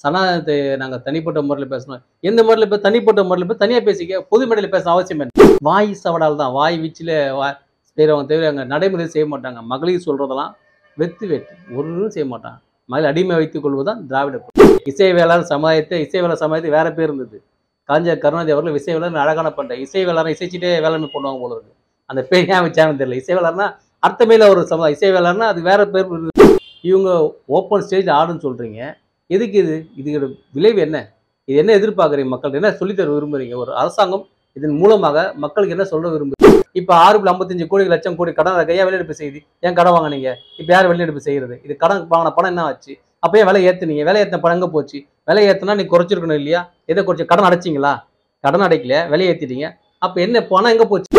சனாதனத்தை நாங்கள் தனிப்பட்ட முறையில் பேசணும் எந்த முறையில் இப்போ தனிப்பட்ட முறையில் இப்போ தனியாக பேசிக்க பொது மேடையில் பேச அவசியம் என்ன வாய் சவடால் தான் வாய் வீச்சில் வா செய்கிறவங்க தவிர அங்கே நடைமுறை செய்ய மாட்டாங்க மகளிர் சொல்கிறதெல்லாம் வெத்து வெட்டு ஒன்றும் செய்ய மாட்டாங்க மகளிர் அடிமை வைத்துக் கொள்வதுதான் திராவிட கொள்கை. இசை வேளாண் சமுதாயத்தை இசை வேளாண் சமுதாயத்தை வேற பேர் இருந்தது காஞ்சர் கருணாநிதி அவர்கள் இசை வேளாண் அழகான பண்ற இசை வேளாண் இசைச்சிட்டே வேளாண்மை பண்ணுவாங்க போல இருக்கு அந்த பேர் ஏன் வச்சாங்கன்னு தெரியல இசை வேளாண்னா அர்த்தமேல ஒரு சமுதாயம் இசை வேளாண்னா அது வேற பேர் இருந்தது. இவங்க ஓப்பன் ஸ்டேஜ் ஆடுன்னு சொல்றீங்க எதுக்கு இது இதுக்கு விளைவு என்ன இது என்ன எதிர்பார்க்குறீங்க மக்கள் என்ன சொல்லித்தர விரும்புறீங்க ஒரு அரசாங்கம் இதன் மூலமாக மக்களுக்கு என்ன சொல்ல விரும்புறீங்க இப்போ ஆறு புள்ளி ஐம்பத்தஞ்சு கோடி லட்சம் கோடி கடன் கையா வெளியெடுப்பு செய்யுது ஏன் கடன் வாங்குனீங்க இப்போ யார் வெளியெடுப்பு செய்யறது இது கடன் வாங்கின பணம் என்ன ஆச்சு அப்போ ஏன் விலை ஏத்துனீங்க விலை ஏற்றின பணம் எங்கே போச்சு விலை ஏற்றினா நீ குறைச்சிருக்கணும் இல்லையா எதை குறைச்சி கடன் அடைச்சிங்களா கடன் அடைக்கல விலை ஏற்றிட்டீங்க அப்போ என்ன பணம் எங்கே போச்சு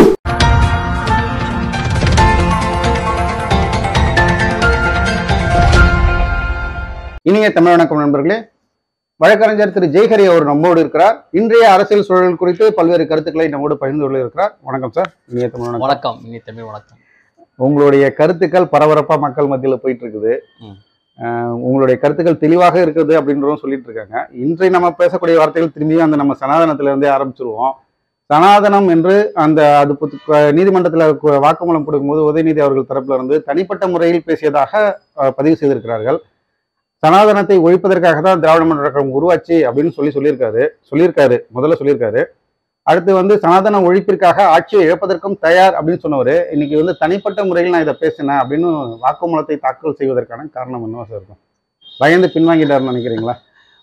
இனிய தமிழ் வணக்கம் நண்பர்களே வழக்கறிஞர் திரு ஜெய்ஹரி அவர் நம்மோடு இருக்கிறார் இன்றைய அரசியல் சூழல் குறித்து பல்வேறு கருத்துக்களை நம்மோடு பகிர்ந்து கொள்ள இருக்கிறார் வணக்கம் சார் இனிய தமிழ் வணக்கம் வணக்கம் இனி தமிழ் வணக்கம் உங்களுடைய கருத்துக்கள் பரபரப்பா மக்கள் மத்தியில போயிட்டு இருக்குது ம். அஹ் உங்களுடைய கருத்துக்கள் தெளிவாக இருக்குது அப்படின்றதும் சொல்லிட்டு இருக்காங்க இன்றைய நம்ம பேசக்கூடிய வார்த்தைகள் திரும்பியும் அந்த நம்ம சனாதனத்துல இருந்தே ஆரம்பிச்சிருவோம் சனாதனம் என்று அந்த அது புத்து- க- நீதிமன்றத்துல கு- வாக்குமூலம் கொடுக்கும்போது உதயநிதி அவர்கள் தரப்புல இருந்து தனிப்பட்ட முறையில் பேசியதாக அஹ், பதிவு செய்திருக்கிறார்கள் சனாதனத்தை ஒழிப்பதற்காக தான் திராவிட முன்னேற்ற கழகம் உருவாச்சு அப்படின்னு சொல்லி சொல்லியிருக்காரு சொல்லியிருக்காரு முதல்ல சொல்லியிருக்காரு அடுத்து வந்து சனாதன ஒழிப்பிற்காக ஆட்சியை இழப்பதற்கும் தயார் அப்படின்னு சொன்னவர் இன்னைக்கு வந்து தனிப்பட்ட முறையில் நான் இதை பேசினேன் அப்படின்னு வாக்குமூலத்தை தாக்கல் செய்வதற்கான காரணம் என்னவா சார் இருக்கும் பயந்து பின்வாங்கிட்டாருன்னு நினைக்கிறீங்களா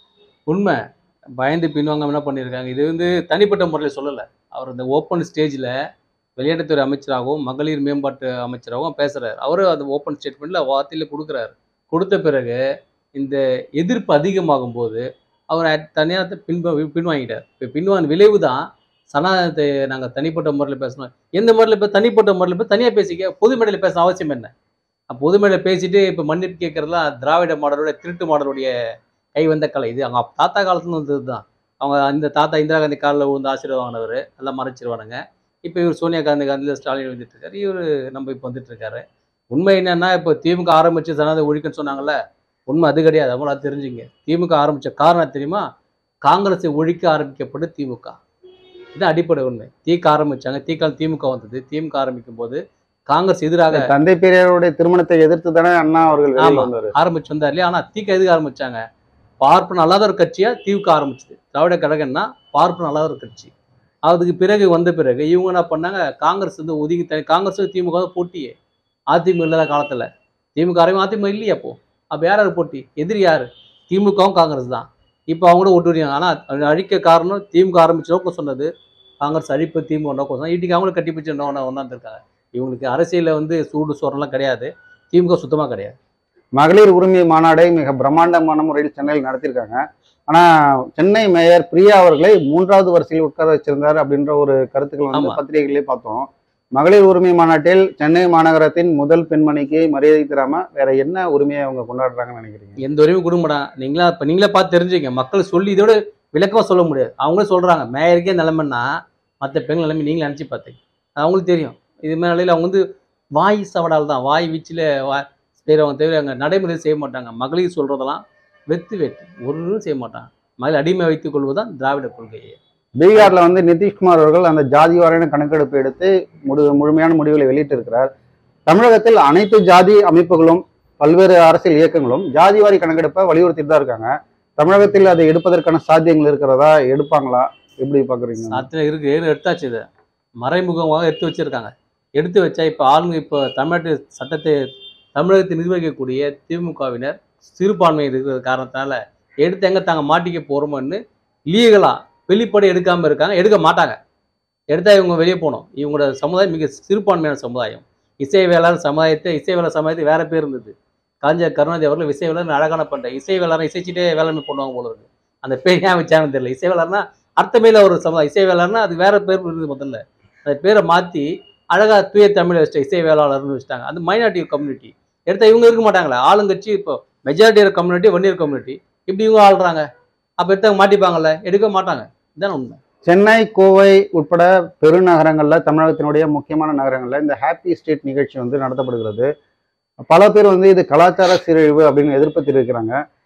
உண்மை பயந்து பின்வாங்க என்ன பண்ணியிருக்காங்க இது வந்து தனிப்பட்ட முறையில் சொல்லலை அவர் இந்த ஓப்பன் ஸ்டேஜில் விளையாட்டுத்துறை அமைச்சராகவும் மகளிர் மேம்பாட்டு அமைச்சராகவும் பேசுகிறார் அவரும் அந்த ஓப்பன் ஸ்டேட்மெண்ட்டில் வார்த்தையில் கொடுக்குறாரு கொடுத்த பிறகு இந்த எதிர்ப்பு அதிகமாகும் போது அவர் தனியாக பின்ப பின்வாங்கிட்டார் இப்போ பின்வாங்க விளைவு தான் சனாதனத்தை நாங்கள் தனிப்பட்ட முறையில் பேசணும் எந்த முறையில் இப்போ தனிப்பட்ட முறையில் இப்போ தனியாக பேசிக்க பொது மேடையில் பேச அவசியம் என்ன அப்ப பொது மேடையில் பேசிட்டு இப்போ மன்னிப்பு கேட்கறதுலாம் திராவிட மாடலோட திருட்டு மாடலுடைய கை வந்த கலை இது அவங்க அப்ப தாத்தா காலத்துல வந்தது தான் அவங்க அந்த தாத்தா இந்திரா காந்தி காலில் விழுந்து ஆசீர்வாதம் வாங்கினவர் எல்லாம் மறைச்சிருவானுங்க இப்போ இவர் சோனியா காந்தி காந்தியில் ஸ்டாலின் வந்துட்டு இருக்காரு இவர் நம்ம இப்போ வந்துட்டு இருக்காரு உண்மை என்னன்னா இப்போ திமுக ஆரம்பிச்சு சனாத ஒழிக்கன்னு சொன்னாங்கல்ல உண்மை அது கிடையாது அவங்களும் அது தெரிஞ்சுங்க திமுக ஆரம்பிச்ச காரணம் தெரியுமா காங்கிரஸை ஒழிக்க ஆரம்பிக்கப்பட்டு திமுக இது அடிப்படை உண்மை தீக்க ஆரம்பிச்சாங்க தீக்கால் திமுக வந்தது திமுக ஆரம்பிக்கும் போது காங்கிரஸ் எதிராக தந்தை பெரியாருடைய திருமணத்தை எதிர்த்து தானே அண்ணா அவர்கள் வெளியில ஆமா. வந்தாரு ஆரம்பிச்சு வந்தார் இல்லையா ஆனா தீக்க எதுக்கு ஆரம்பிச்சாங்க பார்ப்பன அல்லாத ஒரு கட்சியா திமுக ஆரம்பிச்சது திராவிட கழகம்னா பார்ப்பன அல்லாத ஒரு கட்சி அதுக்கு பிறகு வந்த பிறகு இவங்க என்ன பண்ணாங்க காங்கிரஸ் வந்து ஒதுங்கி தனி காங்கிரஸ் திமுக தான் போட்டியே அதிமுக இல்லாத காலத்துல திமுக ஆரம்பி அதிமுக இல்லையா அப்போ அப்ப யார் யார் போட்டி எதிரி யாரு திமுகவும் காங்கிரஸ் தான் இப்போ அவங்க கூட ஒட்டுறீங்க ஆனா அது அழிக்க காரணம் திமுக ஆரம்பிச்ச நோக்கம் சொன்னது காங்கிரஸ் அழிப்பு திமுக நோக்கம் சொன்னா இன்னைக்கு அவங்களும் கட்டி பிடிச்ச ஒன்றா ஒன்றாந்துருக்காங்க இவங்களுக்கு அரசியல்ல வந்து சூடு சோறெல்லாம் கிடையாது திமுக சுத்தமா கிடையாது மகளிர் உரிமை மாநாடை மிக பிரம்மாண்டமான முறையில் சென்னையில் நடத்தியிருக்காங்க ஆனா சென்னை மேயர் பிரியா அவர்களை மூன்றாவது வரிசையில் உட்கார வச்சிருந்தார் அப்படின்ற ஒரு கருத்துக்கள் வந்து ஆமா. பத்திரிகைகளே பார்த்தோம் மகளிர் உரிமை மாநாட்டில் சென்னை மாநகரத்தின் முதல் பெண்மணிக்கு மரியாதை தராம வேற என்ன உரிமையை அவங்க கொண்டாடுறாங்கன்னு நினைக்கிறீங்க எந்த உரிமையும் கொடுக்க மாட்டாங்க நீங்களா இப்போ நீங்களே பார்த்து தெரிஞ்சுங்க மக்கள் சொல்லி இதோட விளக்கமாக சொல்ல முடியாது அவங்களே சொல்கிறாங்க மேயருக்கே நிலைமைன்னா மற்ற பெண்கள் நிலைமை நீங்களே நினச்சி பார்த்தீங்க அது அவங்களுக்கு தெரியும் இது மாதிரி நிலையில் அவங்க வந்து வாய் சவடால் தான் வாய் வீச்சில் வா செய்கிறவங்க தவிர அங்கே நடைமுறை செய்ய மாட்டாங்க மகளிர் சொல்கிறதெல்லாம் வெத்து வெட்டு ஒன்றும் செய்ய மாட்டாங்க மகளிர் அடிமை வைத்துக் கொள்வதுதான் திராவிட கொள்கையே பீகார்ல வந்து நிதிஷ்குமார் அவர்கள் அந்த ஜாதி வாரியான கணக்கெடுப்பு எடுத்து முழு முழுமையான முடிவுகளை வெளியிட்டிருக்கிறார் தமிழகத்தில் அனைத்து ஜாதி அமைப்புகளும் பல்வேறு அரசியல் இயக்கங்களும் ஜாதி வாரி கணக்கெடுப்பை வலியுறுத்திட்டு தான் இருக்காங்க தமிழகத்தில் அதை எடுப்பதற்கான சாத்தியங்கள் இருக்கிறதா எடுப்பாங்களா எப்படி பாக்குறீங்க சாத்தியம் இருக்கு எடுத்தாச்சு இது மறைமுகமாக எடுத்து வச்சிருக்காங்க எடுத்து வச்சா இப்போ ஆளுங்க இப்போ தமிழ்நாட்டு சட்டத்தை தமிழகத்தை நிர்வகிக்கக்கூடிய திமுகவினர் சிறுபான்மை இருக்கிற காரணத்தினால எடுத்து எங்க தாங்க மாட்டிக்க போறோமோன்னு லீகலா வெளிப்படை எடுக்காம இருக்காங்க எடுக்க மாட்டாங்க எடுத்தா இவங்க வெளியே போகணும் இவங்களோட சமுதாயம் மிக சிறுபான்மையான சமுதாயம் இசை வேளாண் சமுதாயத்தை இசை வேளாண் சமுதாயத்தை வேற பேர் இருந்தது காஞ்ச கருணாநிதி அவர்கள் இசை வேளாண் அழகான பண்ற இசை வேளாண் இசைச்சிட்டே வேளாண்மை பண்ணுவாங்க போல இருக்கு அந்த பேர் ஏன் வச்சாங்கன்னு தெரியல இசை வேளாண்னா அர்த்தமேல ஒரு சமுதாயம் இசை வேளாண்னா அது வேற பேர் இருந்தது முதல்ல அந்த பேரை மாத்தி அழகா தூய தமிழ் வச்சுட்டு இசை வேளாளர்னு வச்சுட்டாங்க அது மைனாரிட்டி கம்யூனிட்டி எடுத்தா இவங்க இருக்க மாட்டாங்களே ஆளுங்கட்சி இப்போ மெஜாரிட்டி கம்யூனிட்டி வன்னியர் கம்யூனிட்டி இப்படி இவங்க ஆள்றாங்க அப்போ எடுத்தவங்க மாட்டிப்பாங்கல்ல எடுக்க மாட்டாங்க இதான உண்மை சென்னை கோவை உட்பட பெருநகரங்கள்ல தமிழகத்தினுடைய முக்கியமான நகரங்கள்ல இந்த ஹாப்பி ஸ்ட்ரீட் நிகழ்ச்சி வந்து நடத்தப்படுகிறது பல பேர் வந்து இது கலாச்சார சீரழிவு அப்படின்னு எதிர்ப்பு தெரிவிக்கிறாங்க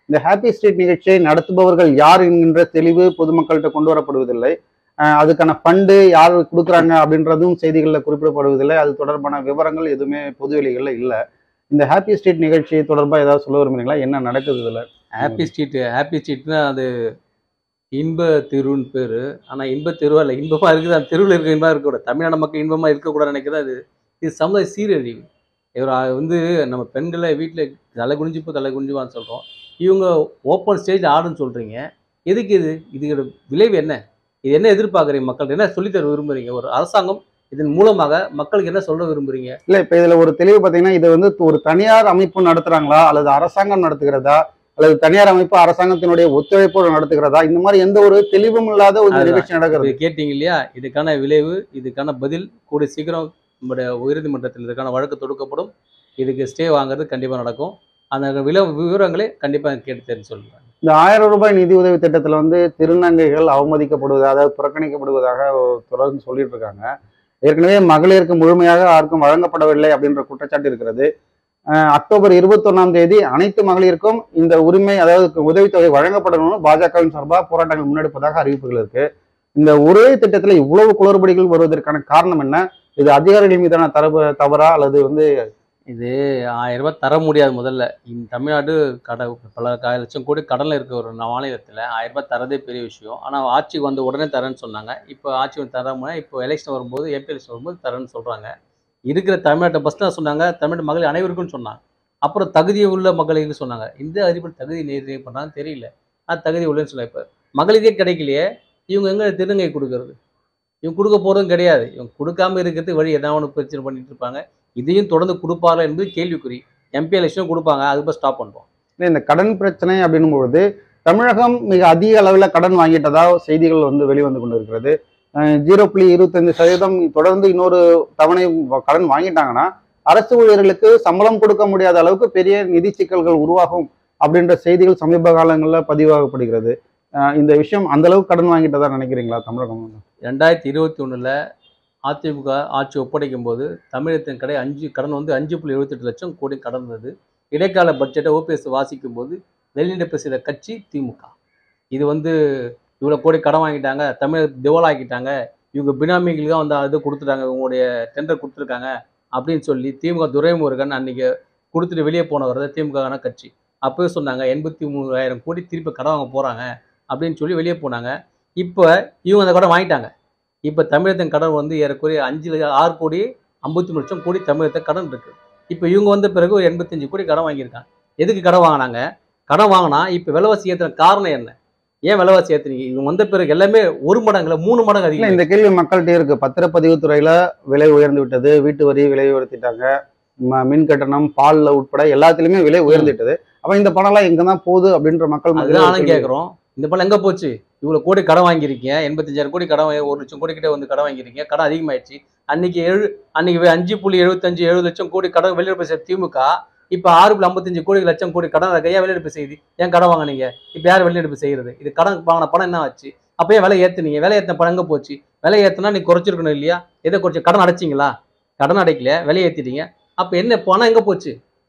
இந்த ஹாப்பி ஸ்ட்ரீட் நிகழ்ச்சியை நடத்துபவர்கள் யார் என்கின்ற தெளிவு பொதுமக்கள்கிட்ட கொண்டு வரப்படுவதில்லை அஹ் அதுக்கான ஃபண்டு யார் கொடுக்குறாங்க அப்படின்றதும் செய்திகளில் குறிப்பிடப்படுவதில்லை அது தொடர்பான விவரங்கள் எதுவுமே பொதுவெளிகளில் இல்லை இந்த ஹாப்பி ஸ்ட்ரீட் நிகழ்ச்சி தொடர்பாக ஏதாவது சொல்ல விரும்புறீங்களா என்ன நடக்குது இதில் ஹாப்பி ஸ்ட்ரீட் ஹாப்பி ஸ்ட்ரீட்னா அது இன்ப தெருன்னு பேர் ஆனால் இன்ப தெருவா இல்லை இன்பமாக இருக்குது அந்த தெருவில் இருக்க இன்பமாக இருக்கக்கூடாது தமிழ்நாடு மக்கள் இன்பமாக இருக்கக்கூடாது நினைக்கிறது அது இது சமுதாய சீரழிவு இவர் வந்து நம்ம பெண்களை வீட்டில் தலை குனிஞ்சுப்போ தலை குனிஞ்சுவான்னு சொல்கிறோம் இவங்க ஓப்பன் ஸ்டேஜ் ஆடுன்னு சொல்கிறீங்க எதுக்கு இது இதுக்கு விளைவு என்ன இது என்ன எதிர்பார்க்குறீங்க மக்கள் என்ன சொல்லித்தர விரும்புறீங்க ஒரு அரசாங்கம் இதன் மூலமாக மக்களுக்கு என்ன சொல்ல விரும்புறீங்க இல்லை இப்போ இதில் ஒரு தெளிவு பார்த்தீங்கன்னா இது வந்து ஒரு தனியார் அமைப்பு நடத்துகிறாங்களா அல்லது அரசாங்கம் நடத்துகிறதா அல்லது தனியார் அமைப்பு அரசாங்கத்தினுடைய ஒத்துழைப்போடு நடத்துகிறதா இந்த மாதிரி எந்த ஒரு தெளிவும் இல்லாத ஒரு அதுதான். நிகழ்ச்சி நடக்கிறது இது கேட்டீங்க இல்லையா இதுக்கான விளைவு இதுக்கான பதில் கூடிய சீக்கிரம் நம்முடைய உயர்நீதிமன்றத்தில் இதுக்கான வழக்கு தொடுக்கப்படும் இதுக்கு ஸ்டே வாங்குறது கண்டிப்பாக நடக்கும் அந்த வில விவரங்களை கண்டிப்பாக கேட்டு தெரிஞ்சு சொல்லுவேன் இந்த ஆயிரம் ரூபாய் நிதி உதவி திட்டத்தில் வந்து திருநங்கைகள் அவமதிக்கப்படுவது அதாவது புறக்கணிக்கப்படுவதாக தொடர்ந்து சொல்லிட்டு இருக்காங்க ஏற்கனவே மகளிருக்கு முழுமையாக யாருக்கும் வழங்கப்படவில்லை அப்படின்ற குற்றச்சாட்டு இருக்கிறது அஹ் அக்டோபர் இருபத்தொன்னாம் தேதி அனைத்து மகளிருக்கும் இந்த உரிமை அதாவது உதவித்தொகை வழங்கப்படணும்னு பாஜகவின் சார்பாக போராட்டங்கள் முன்னெடுப்பதாக அறிவிப்புகள் இருக்கு இந்த ஒரே திட்டத்தில் இவ்வளவு குளறுபடிகள் வருவதற்கான காரணம் என்ன இது அதிகாரிகள் மீதான தரவு தவறா அல்லது வந்து இது ஆயிரம் ரூபாய் தர முடியாது முதல்ல இந்த தமிழ்நாடு கட பல க- லட்சம் கோடி கடனில் இருக்க ஒரு மாநிலத்தில் ஆயிரம் ரூபாய் தரதே பெரிய விஷயம் ஆனால் ஆட்சிக்கு வந்து உடனே தரேன்னு சொன்னாங்க இப்போ ஆட்சி வந்து தராம இப்போ எலெக்ஷன் வரும்போது எம்பி எலெக்ஷன் வரும்போது தரேன்னு சொல்கிறாங்க இருக்கிற தமிழ்நாட்டை ஃபஸ்ட்டு சொன்னாங்க தமிழ்நாட்டு மகளிர் அனைவருக்கும் சொன்னாங்க அப்புறம் தகுதி உள்ள மகளிர்னு சொன்னாங்க இந்த அறிவியல் தகுதி நிர்ணயம் பண்ணான்னு தெரியல நான் தகுதி உள்ளேன்னு சொன்னேன் இப்போ மகளிரே கிடைக்கலையே இவங்க எங்கே திருநங்கை கொடுக்கறது இவங்க கொடுக்க போகிறதும் கிடையாது இவங்க கொடுக்காம இருக்கிறதுக்கு வழி எதாவது ஒன்று பிரச்சனை பண்ணிட்டு இருப்பாங்க இதையும் தொடர்ந்து கொடுப்பாரா என்பது கேள்விக்குறி எம்பி எலெக்ஷனும் கொடுப்பாங்க அதுக்கு ஸ்டாப் பண்ணுவோம் இல்ல, இந்த கடன் பிரச்சனை அப்படின்னும் பொழுது தமிழகம் மிக அதிக அளவில் கடன் வாங்கிட்டதா செய்திகள் வந்து வெளிவந்து கொண்டிருக்கிறது ஜீரோ புள்ளி இருபத்தஞ்சு சதவீதம் தொடர்ந்து இன்னொரு தவணை வ- கடன் வாங்கிட்டாங்கன்னா அரசு ஊழியர்களுக்கு சம்பளம் கொடுக்க முடியாத அளவுக்கு பெரிய நிதி சிக்கல்கள் உருவாகும் அப்படின்ற செய்திகள் சமீப காலங்களில் பதிவாகப்படுகிறது அஹ் இந்த விஷயம் அந்த அளவுக்கு கடன் வாங்கிட்டதா நினைக்கிறீங்களா தமிழகம் ரெண்டாயிரத்தி இருபத்தி ஒன்றில் அதிமுக ஆட்சி ஒப்படைக்கும் போது தமிழகத்தின் கடை அஞ்சு கடன் வந்து அஞ்சு புள்ளி எழுபத்தெட்டு லட்சம் கோடி கடன் இருந்தது இடைக்கால பட்ஜெட்டை ஓபிஎஸ் வாசிக்கும் போது வெளிநடப்பு செய்த கட்சி திமுக இது வந்து இவ்வளோ கோடி கடன் வாங்கிட்டாங்க தமிழக திவாலாக்கிட்டாங்க இவங்க பினாமிகளுக்கு தான் வந்து அது கொடுத்துட்டாங்க இவங்களுடைய டெண்டர் கொடுத்துருக்காங்க அப்படின்னு சொல்லி திமுக துரைமுருகன் அன்னைக்கு கொடுத்துட்டு வெளியே போனவர் தான் திமுகவான கட்சி அப்போவே சொன்னாங்க எண்பத்தி மூணாயிரம் கோடி திருப்பி கடன் வாங்க போகிறாங்க அப்படின்னு சொல்லி வெளியே போனாங்க இப்போ இவங்க அந்த கடன் வாங்கிட்டாங்க இப்போ தமிழகத்தின் கடன் வந்து ஏறக்குறைய அஞ்சு லட்சம் ஆறு கோடி ஐம்பத்தி மூணு லட்சம் கோடி தமிழகத்தில் கடன் இருக்கு இப்போ இவங்க வந்த பிறகு ஒரு எண்பத்தஞ்சு கோடி கடன் வாங்கியிருக்காங்க எதுக்கு கடன் வாங்கினாங்க கடன் வாங்கினா இப்போ விலைவாசி ஏற்றுன காரணம் என்ன ஏன் விலைவாசி ஏற்றுனீங்க இவங்க வந்த பிறகு எல்லாமே ஒரு மடங்குல மூணு மடங்கு இல்ல அதிகம் இந்த கேள்வி மக்கள்கிட்ட இருக்கு பத்திரப்பதிவு துறையில விலை உயர்ந்து விட்டது வீட்டு வரி விலை உயர்த்திட்டாங்க ம- மின் கட்டணம் பால்ல உட்பட எல்லாத்துலயுமே விலை உயர்ந்துட்டது அப்ப இந்த பணம் எல்லாம் எங்க தான் போகுது அப்படின்ற மக்கள் மத்தியில அதுதான் ஒரு நானும் கேள்வி. கேட்குறோம் இந்த பணம் எங்கே போச்சு இவ்வளோ கோடி கடன் வாங்கியிருக்கீங்க எண்பத்தஞ்சாயிரம் கோடி கடன் வாங்கி- ஒரு லட்சம் கோடி கிட்ட வந்து கடன் வாங்கியிருக்கீங்க கடன் அதிகமாயிடுச்சு அன்னைக்கு எழு அன்னைக்கு வே- அஞ்சு புள்ளி எழுபத்தஞ்சு எழுபது லட்சம் கோடி கடன் வெளியிடப்பு செய்த திமுக இப்போ ஆறு புள்ளி ஐம்பத்தஞ்சு கோடி லட்சம் கோடி கடன் இருக்கு ஏன் வெளியிடப்பு செய்யுது ஏன் கடன் வாங்குனீங்க இப்போ யார் வெளியிடப்பு செய்யறது இது கடன் வாங்கின பணம் என்ன ஆச்சு அப்போ ஏன் விலை ஏற்றுனீங்க விலை ஏற்றின பணம் எங்கே போச்சு விலை ஏற்றினா நீ குறைச்சிருக்கணும் இல்லையா எதை குறைச்சி கடன் அடைச்சிங்களா கடன் அடைக்கல விலை ஏற்றிட்டீங்க அப்போ என்ன பணம் எங்கே போச்சு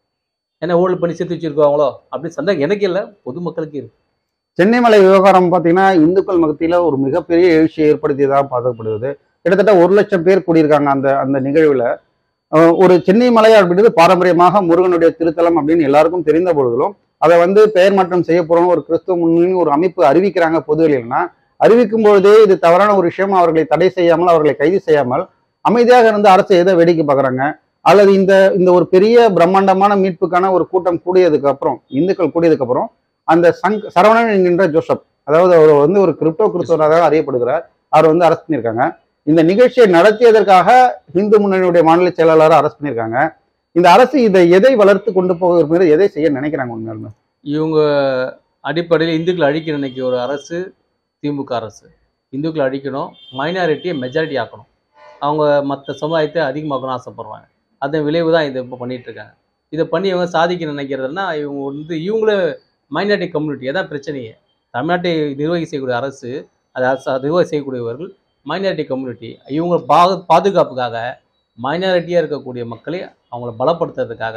என்ன ஊழல் பண்ணி சேர்த்து வச்சிருக்காங்களோ அப்படின்னு சந்தேகம் எனக்கு இல்லை பொதுமக்களுக்கு இருக்கு சென்னை மலை விவகாரம் பார்த்தீங்கன்னா இந்துக்கள் மத்தியில ஒரு மிகப்பெரிய எழுச்சியை ஏற்படுத்தியதாக பார்க்கப்படுது கிட்டத்தட்ட ஒரு லட்சம் பேர் கூடியிருக்காங்க அந்த அந்த நிகழ்வுல அஹ் ஒரு சென்னை மலை அப்படின்றது பாரம்பரியமாக முருகனுடைய திருத்தலம் அப்படின்னு எல்லாருக்கும் தெரிந்த பொழுதிலும் அதை வந்து பெயர் மாற்றம் செய்ய போறோம் ஒரு கிறிஸ்துவ முன்னணி ஒரு அமைப்பு அறிவிக்கிறாங்க பொதுவெளியில்னா அறிவிக்கும் பொழுதே இது தவறான ஒரு விஷயம் அவர்களை தடை செய்யாமல் அவர்களை கைது செய்யாமல் அமைதியாக இருந்து அரசு எதை வேடிக்கை பார்க்குறாங்க அல்லது இந்த இந்த ஒரு பெரிய பிரம்மாண்டமான மீட்புக்கான ஒரு கூட்டம் கூடியதுக்கு அப்புறம் இந்துக்கள் கூடியதுக்கு அப்புறம் அந்த சங் சரவணன் என்கின்ற ஜோசப் அதாவது அவர் வந்து ஒரு கிரிப்டோ கிறிஸ்தவராக அறியப்படுகிறார் அவர் வந்து அரெஸ்ட் பண்ணியிருக்காங்க இந்த நிகழ்ச்சியை நடத்தியதற்காக இந்து முன்னணியுடைய மாநில செயலாளரை அரெஸ்ட் பண்ணியிருக்காங்க இந்த அரசு இதை எதை வளர்த்து கொண்டு போக விரும்புகிறது எதை செய்ய நினைக்கிறாங்க உண்மையாலுமே இவங்க அடிப்படையில் இந்துக்களை அழிக்க நினைக்கிற ஒரு அரசு திமுக அரசு இந்துக்களை அழிக்கணும் மைனாரிட்டியை மெஜாரிட்டி ஆக்கணும் அவங்க மற்ற சமுதாயத்தை அதிகமாக்கணும் ஆசைப்படுறாங்க அதன் விளைவு தான் இதை இப்போ பண்ணிட்டு இருக்காங்க இதை பண்ணி இவங்க சாதிக்க நினைக்கிறதுனா இவங்க வந்து இவங்களே மைனாரிட்டி கம்யூனிட்டி அதான் பிரச்சனையே தமிழ்நாட்டை நிர்வகி செய்யக்கூடிய அரசு அதை அரசு நிர்வகி செய்யக்கூடியவர்கள் மைனாரிட்டி கம்யூனிட்டி இவங்க பா பாதுகாப்புக்காக மைனாரிட்டியாக இருக்கக்கூடிய மக்களை அவங்கள பலப்படுத்துறதுக்காக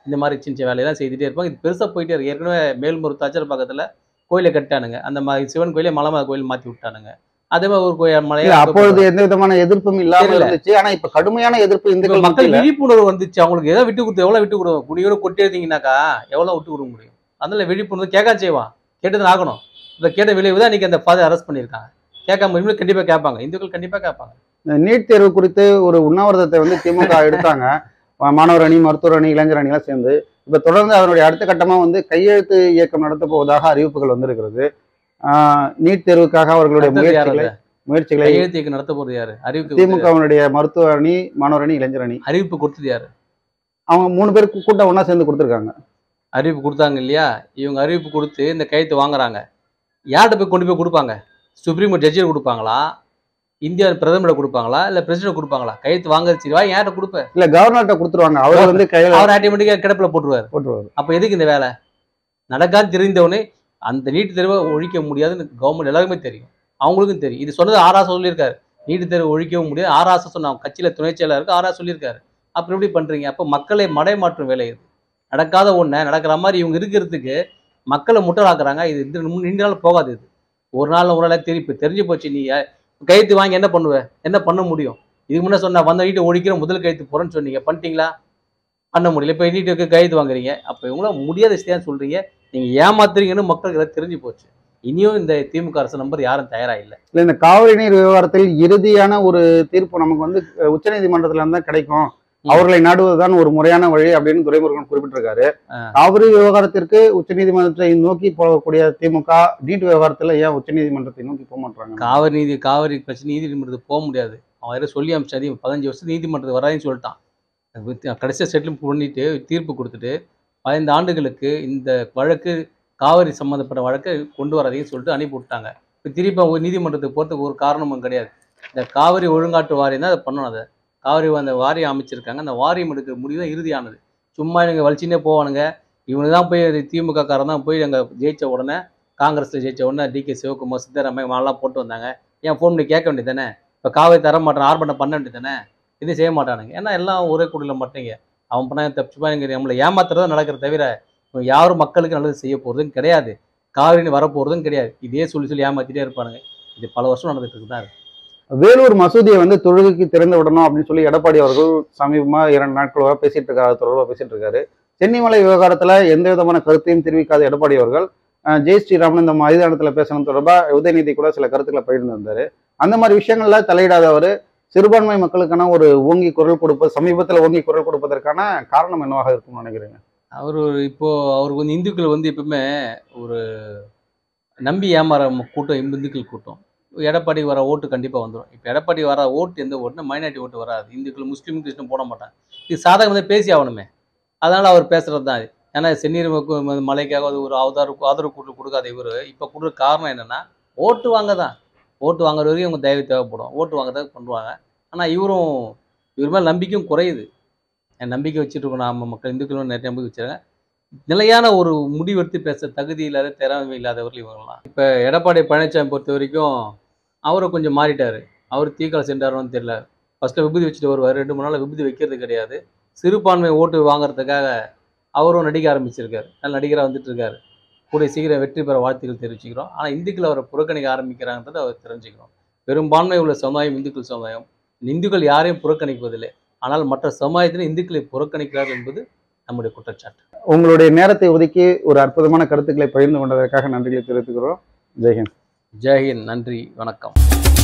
இந்த மாதிரி சின்ன சின்ன வேலையெல்லாம் செய்துட்டே இருப்பாங்க இது பெருசாக போயிட்டே இருக்கு ஏற்கனவே மேல்மருத்து அச்சர் பக்கத்தில் கோயிலை கட்டானுங்க அந்த மாதிரி சிவன் கோயிலே மலைமலை கோயில் மாற்றி விட்டானுங்க அதே மாதிரி ஒரு கோயில் இல்ல மலையை அப்பொழுது எந்த விதமான எதிர்ப்பும் இல்லாம தெரியல. இருந்துச்சு ஆனா இப்ப கடுமையான எதிர்ப்பு இப்ப இந்துக்கள் மக்கள் மத்தியில விழிப்புணர்வு வந்துச்சு அவங்களுக்கு ஏதோ விட்டு கொடுத்து எவ்வளவு விட்டு கொடுக்கும் குடியோட கொட்டி எடுத்தீங்கன்னாக்கா எவ்வளவு விட்டு கொடுக்க முடியும் அதனால விழிப்புணர்வு கேட்க செய்வான் கேட்டது ஆகணும் இந்த கேட்ட விளைவு தான் இன்னைக்கு அந்த ஃபாதர் அரெஸ்ட் பண்ணியிருக்காங்க கேட்காம இன்னும் கண்டிப்பா கேட்பாங்க இந்துக்கள் கண்டிப்பா கேட்பாங்க இந்த நீட் தேர்வு குறித்து ஒரு உண்ணாவிரதத்தை வந்து திமுக எடுத்தாங்க மா- மாணவர் அணி மருத்துவர் அணி இளைஞர் அணி எல்லாம் சேர்ந்து இப்ப தொடர்ந்து அதனுடைய அடுத்த கட்டமா வந்து கையெழுத்து இயக்கம் நடத்த போவதாக அறிவிப்புகள் வந்திருக்கிறது ஆஹ் நீட் தேர்வுக்காக அவர்களுடைய அடுத்தது யார் முயற்சிகளை அது? முயற்சிகளை கையெழுத்து இயக்கம் நடத்த போறது யாரு அறிவிப்பு கொடுத்தது திமுகவினுடைய மருத்துவ அணி மாணவர் அணி இளைஞர் அணி யாரு? அறிவிப்பு கொடுத்தது யாரு அவங்க மூணு பேர் கூ- கூட்டம் ஒண்ணா சேர்ந்து கொடுத்துருக்காங்க அறிவிப்பு கொடுத்தாங்க இல்லையா இவங்க அறிவிப்பு கொடுத்து இந்த கையெழுத்து வாங்குறாங்க யார்கிட்ட போய் கொண்டு போய் கொடுப்பாங்க சுப்ரீம் கோர்ட் ஜட்ஜில் கொடுப்பாங்களா இந்தியா பிரதமரை கொடுப்பாங்களா இல்ல பிரசிடென்ட் கொடுப்பாங்களா கையெழுத்து வாங்குறது சரி வா யார்கிட்ட கொடுப்ப இல்ல கவர்னர்கிட்ட கொடுத்துருவாங்க அவர் வந்து கையில அவர் ஆட்டோமேட்டிக்கா கிடப்பில் போட்டுருவாரு போட்டுருவாரு அப்ப எதுக்கு இந்த வேலை நடக்காது தெரிந்தவனே அந்த நீட்டு தேர்வை ஒழிக்க முடியாதுன்னு கவர்மெண்ட் எல்லாருக்குமே தெரியும் அவங்களுக்கும் தெரியும் இது சொன்னது ஆராசா சொல்லியிருக்காரு நீட்டு தேர்வு ஒழிக்கவும் முடியாது ஆராசா சொன்ன அவங்க கட்சியில துணை செயலாளருக்கு ஆரா சொல்லியிருக்காரு அப்புறம் எப்படி பண்றீங்க அப்ப மக்களை மடை மாற்றும் வேலை இது நடக்காத ஒண்ணை நடக்கிற மாதிரி இவங்க இருக்கிறதுக்கு மக்களை முட்டலாக்குறாங்க இது இந்த நீண்ட நாள் போகாது இது ஒரு நாள் ஒரு நாள் தெரியும் இப்ப தெரிஞ்சு போச்சு நீ கைத்து வாங்கி என்ன பண்ணுவ என்ன பண்ண முடியும் இதுக்கு முன்னே சொன்ன வந்த நீட்டை ஒழிக்கிற முதல் கைத்து போறேன்னு சொன்னீங்க பண்ணிட்டீங்களா பண்ண முடியல இப்போ நீட்டுக்கு கைது வாங்குறீங்க அப்போ இவங்களாம் முடியாத விஷயம் சொல்றீங்க நீங்க ஏமாத்துறீங்கன்னு மக்களுக்கு எல்லாம் தெரிஞ்சு போச்சு இனியும் இந்த திமுக அரசு நம்பர் யாரும் தயாரா இல்லை இல்ல இந்த காவிரி நீர் விவகாரத்தில் இறுதியான ஒரு தீர்ப்பு நமக்கு வந்து அஹ், உச்சநீதிமன்றத்துல இருந்தா கிடைக்கும் அவர்களை நாடுவதுதான் ஒரு முறையான வழி அப்படின்னு துரைமுருகன் குறிப்பிட்டிருக்காரு ஆ. காவிரி விவகாரத்திற்கு உச்சநீதிமன்றத்தை நோக்கி போகக்கூடிய திமுக நீட் விவகாரத்துல ஏன் உச்சநீதிமன்றத்தை நோக்கி போக மாட்டாங்க காவிரி நீதி காவிரி பிரச்சனை நீதிமன்றத்துக்கு போக முடியாது அவன் யாரோ சொல்லி அமிச்சாதி பதினஞ்சு வருஷம் நீதிமன்றத்துக்கு வராதுன்னு சொல்லிட்டான் கடைசியாக செட்டில் பண்ணிட்டு தீர்ப்பு கொடுத்துட்டு பதினைந்து ஆண்டுகளுக்கு இந்த வழக்கு காவிரி சம்மந்தப்பட்ட வழக்கை கொண்டு வராதீங்கன்னு சொல்லிட்டு அனுப்பி விட்டாங்க இப்போ திருப்பி அவங்க நீதிமன்றத்துக்கு போகிறதுக்கு ஒரு காரணமும் கிடையாது இந்த காவிரி ஒழுங்காட்டு வாரியம் தான் அதை பண்ணணும் அதை காவிரி அந்த வாரியம் அமைச்சிருக்காங்க அந்த வாரியம் எடுக்கிற முடிவு தான் இறுதியானது சும்மா இவங்க வலிச்சுனே போவானுங்க இவனுக்கு தான் போய் திமுக காரன் தான் போய் அங்கே ஜெயிச்ச உடனே காங்கிரஸில் ஜெயிச்ச உடனே டி கே சிவகுமார் சித்தராமையா மாலாம் போட்டு வந்தாங்க ஏன் ஃபோன் பண்ணி கேட்க வேண்டியது தானே இப்போ காவிரி தர மாட்டான் ஆர்ப்பாட்டம் பண்ண வேண்டியது தானே இது செய்ய மாட்டானுங்க ஏன்னா எல்லாம் ஒரே குடியில் மாட்டீங்க அவன் பண்ண தப்பிச்சுப்பா இங்கே நம்மளை ஏமாத்துறதா நடக்கிற தவிர இவன் யாரும் மக்களுக்கு நல்லது செய்ய போகிறதும் கிடையாது காவிரின்னு வரப்போகிறதும் கிடையாது இதே சொல்லி சொல்லி ஏமாத்திட்டே இருப்பானுங்க இது பல வருஷம் நடந்துட்டு இருக்கு தான் இருக்கு. வேலூர் மசூதியை வந்து தொழுகைக்கு திறந்து விடணும் அப்படின்னு சொல்லி எடப்பாடி அவர்கள் சமீபமா இரண்டு நாட்களாக பேசிட்டு இருக்காரு தொடர்பாக பேசிட்டு இருக்காரு சென்னிமலை விவகாரத்துல எந்த விதமான கருத்தையும் தெரிவிக்காத எடப்பாடி அவர்கள் அஹ், ஜெய் ஸ்ரீராமன் இந்த மைதானத்துல பேசணும் தொடர்பா உதயநிதி கூட சில கருத்துக்களை பகிர்ந்திருந்தாரு அந்த மாதிரி விஷயங்கள்ல தலையிடாதவர் சிறுபான்மை மக்களுக்கான ஒரு ஓங்கி குரல் கொடுப்பது சமீபத்துல ஓங்கி குரல் கொடுப்பதற்கான காரணம் என்னவாக இருக்கும்னு நினைக்கிறீங்க அவர் ஒரு இப்போ அவருக்கு வந்து இந்துக்கள் வந்து எப்பவுமே ஒரு நம்பி ஏமாற ம- கூட்டம் இந்துக்கள் கூட்டம் எடப்பாடி வர ஓட்டு கண்டிப்பாக வந்துடும் இப்போ எடப்பாடி வர ஓட்டு எந்த ஓட்டுனா மைனாரிட்டி ஓட்டு வராது இந்துக்கள் முஸ்லீம் கிறிஸ்டின் போட மாட்டாங்க இது சாதகம் வந்து பேசி ஆகணுமே அதனால அவர் பேசுறது தான் இது ஏன்னா செந்நீர் மக்கு- ம- மலைக்காக அது ஒரு ஆதரவு ஆதரவு கூட்டு கொடுக்காத இவர் இப்போ கொடுக்குற காரணம் என்னன்னா ஓட்டு வாங்க தான் ஓட்டு வாங்குற வரைக்கும் இவங்க தயவு தேவைப்படும் ஓட்டு வாங்க தான் பண்ணுவாங்க ஆனால் இவரும் இவர் மேலே நம்பிக்கையும் குறையுது என் நம்பிக்கை வச்சுட்டு இருக்கோம் நாம மக்கள் இந்துக்களும் நிறைய நம்பிக்கை வச்சிருக்காங்க நிலையான ஒரு முடிவெடுத்து பேச தகுதி இல்லாத திறமை இல்லாதவர்கள் இவங்கலாம் இப்போ எடப்பாடி பழனிசாமி பொறுத்த வரைக்கும் அவரும் கொஞ்சம் மாறிட்டாரு அவர் தீக்கால சென்றாரோன்னு தெரியல ஃபர்ஸ்ட்ல விபூதி வச்சுட்டு வருவார் ரெண்டு மூணு நாள் விபூதி வைக்கிறது கிடையாது சிறுபான்மை ஓட்டு வாங்குறதுக்காக அவரும் நடிக்க ஆரம்பிச்சிருக்காரு நல்ல நடிகராக வந்துட்டு இருக்காரு கூடிய சீக்கிரம் வெற்றி பெற வாழ்த்துக்கள் தெரிவிச்சுக்கிறோம் ஆனால் இந்துக்கள் அவரை புறக்கணிக்க ஆரம்பிக்கிறாங்கன்றதை அவர் தெரிஞ்சுக்கிறோம் பெரும்பான்மை உள்ள சமுதாயம் இந்துக்கள் சமுதாயம் இந்துக்கள் யாரையும் புறக்கணிப்பதில்லை ஆனால் மற்ற சமுதாயத்தில் இந்துக்களை புறக்கணிக்கிறார்கள் என்பது நம்முடைய குற்றச்சாட்டு உங்களுடைய நேரத்தை ஒதுக்கி ஒரு அற்புதமான கருத்துக்களை பகிர்ந்து கொண்டதற்காக நன்றிகளை தெரிவித்துக்கிறோம் ஜெய்ஹிந்த் ஜெயஹிந்த் நன்றி வணக்கம்